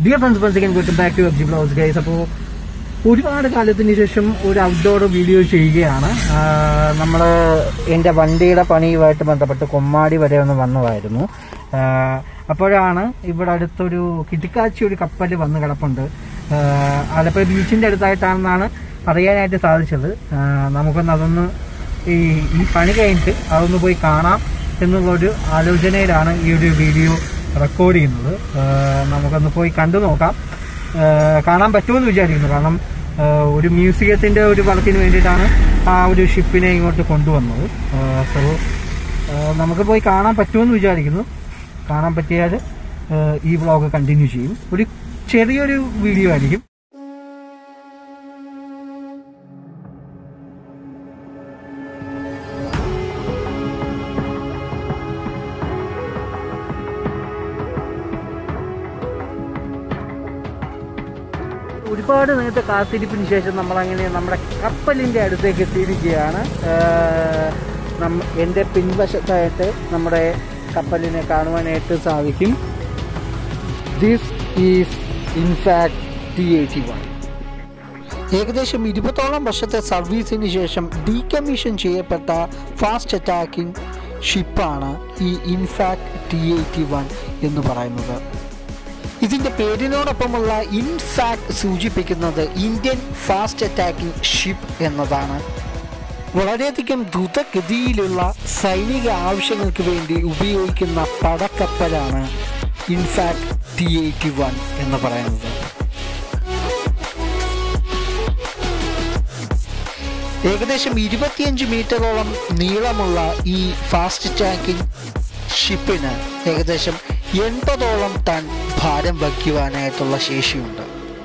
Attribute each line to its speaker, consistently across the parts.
Speaker 1: dear friends once again welcome back to F G blogs guys അപ്പോൾ ഒരുപാട് കാലത്തിന് ശേഷം ഒരു ഔട്ട്ഡോർ വീഡിയോ ചെയ്യുകയാണ് നമ്മൾ എൻ്റെ വണ്ടിയുടെ പണിയുമായിട്ട് ബന്ധപ്പെട്ട് കൊമ്മാടി വരെ ഒന്ന് വന്നതായിരുന്നു ആ, അപ്പോഴാണ് ഇവിടെ അടുത്തൊരു കിട്ടിക്കാച്ചി ഒരു കപ്പൽ വന്ന് കിടപ്പുണ്ട് ആ, ആലപ്പുഴ ബീച്ചിൻ്റെ അടുത്തായിട്ടാണെന്നാണ് അറിയാനായിട്ട് സാധിച്ചത് ആ, നമുക്കൊന്ന് അതൊന്ന് ഈ ഈ പണി കഴിഞ്ഞിട്ട് അതൊന്ന് പോയി കാണാം എന്നുള്ളൊരു ആലോചനയിലാണ് ഈ ഒരു വീഡിയോ റെക്കോർഡ് ചെയ്യുന്നത് ആ, നമുക്കൊന്ന് പോയി കണ്ടു നോക്കാം ആ, കാണാൻ പറ്റുമെന്ന് വിചാരിക്കുന്നു കാരണം ആ, ഒരു മ്യൂസിയത്തിൻ്റെ ഒരു വർക്കിന് വേണ്ടിയിട്ടാണ് ആ ഒരു ഷിപ്പിനെ ഇങ്ങോട്ട് കൊണ്ടുവന്നത് സോ നമുക്ക് പോയി കാണാൻ പറ്റുമെന്ന് വിചാരിക്കുന്നു കാണാൻ പറ്റിയാൽ ആ, ഈ വ്ളോഗ് കണ്ടിന്യൂ ചെയ്യും ഒരു ചെറിയൊരു വീഡിയോ ആയിരിക്കും ഒരുപാട് നേരത്തെ കാത്തിരിപ്പിന് ശേഷം നമ്മളങ്ങനെ നമ്മുടെ കപ്പലിൻ്റെ അടുത്തേക്ക് എത്തിയിരിക്കുകയാണ് ആഹ് നമ്മ- എൻ്റെ പിൻവശത്തായിട്ട് നമ്മുടെ കപ്പലിനെ കാണുവാനായിട്ട് സാധിക്കും this is in fact T eighty one ഏകദേശം ഇരുപത്തോളം വർഷത്തെ സർവീസിന് ശേഷം ഡീകമ്മീഷൻ ചെയ്യപ്പെട്ട ഫാസ്റ്റ് അറ്റാക്കിംഗ് ഷിപ്പാണ് ഈ ഇൻഫാക്ട് ടി എയ്റ്റി വൺ എന്ന് പറയുന്നത് ഇതിന്റെ പേരിനോടൊപ്പമുള്ള ഇൻഫാക്ട് സൂചിപ്പിക്കുന്നത് ഇന്ത്യൻ ഫാസ്റ്റ് അറ്റാക്കിംഗ് ഷിപ്പ് എന്നതാണ് വളരെയധികം ദ്രുതഗതിയിലുള്ള സൈനിക ആവശ്യങ്ങൾക്ക് വേണ്ടി ഉപയോഗിക്കുന്ന പടക്കപ്പലാണ് ഇൻഫാക്ട് ടി എയ്റ്റി വൺ എന്ന് പറയുന്നത് ഏകദേശം ഇരുപത്തിയഞ്ച് മീറ്ററോളം നീളമുള്ള ഈ ഫാസ്റ്റ് ടാങ്കിങ് ഷിപ്പിന് ഏകദേശം എൺപതോളം ടൺ ഭാരം വയ്ക്കുവാനായിട്ടുള്ള ശേഷിയുണ്ട്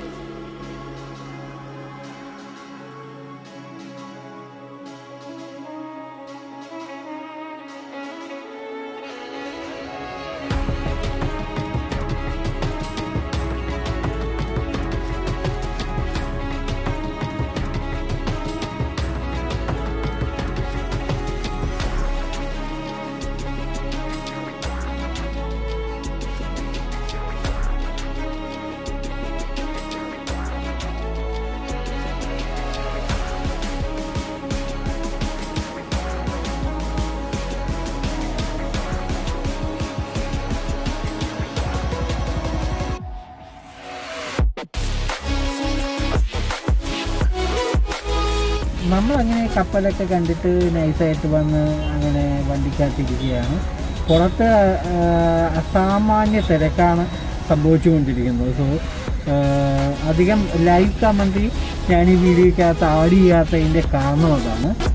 Speaker 1: നമ്മൾ അങ്ങനെ കപ്പലൊക്കെ കണ്ടിട്ട് നൈസായിട്ട് വന്ന് അങ്ങനെ വണ്ടിക്കകത്തിരിക്കുകയാണ് പുറത്ത് ആ, അസാമാന്യ തിരക്കാണ് സംഭവിച്ചുകൊണ്ടിരിക്കുന്നത് സോ അധികം ലൈവ് കമൻട്രി ഞാൻ ഈ വീഡിയോക്കകത്ത് ആഡ് ചെയ്യാത്തതിൻ്റെ കാരണം അതാണ്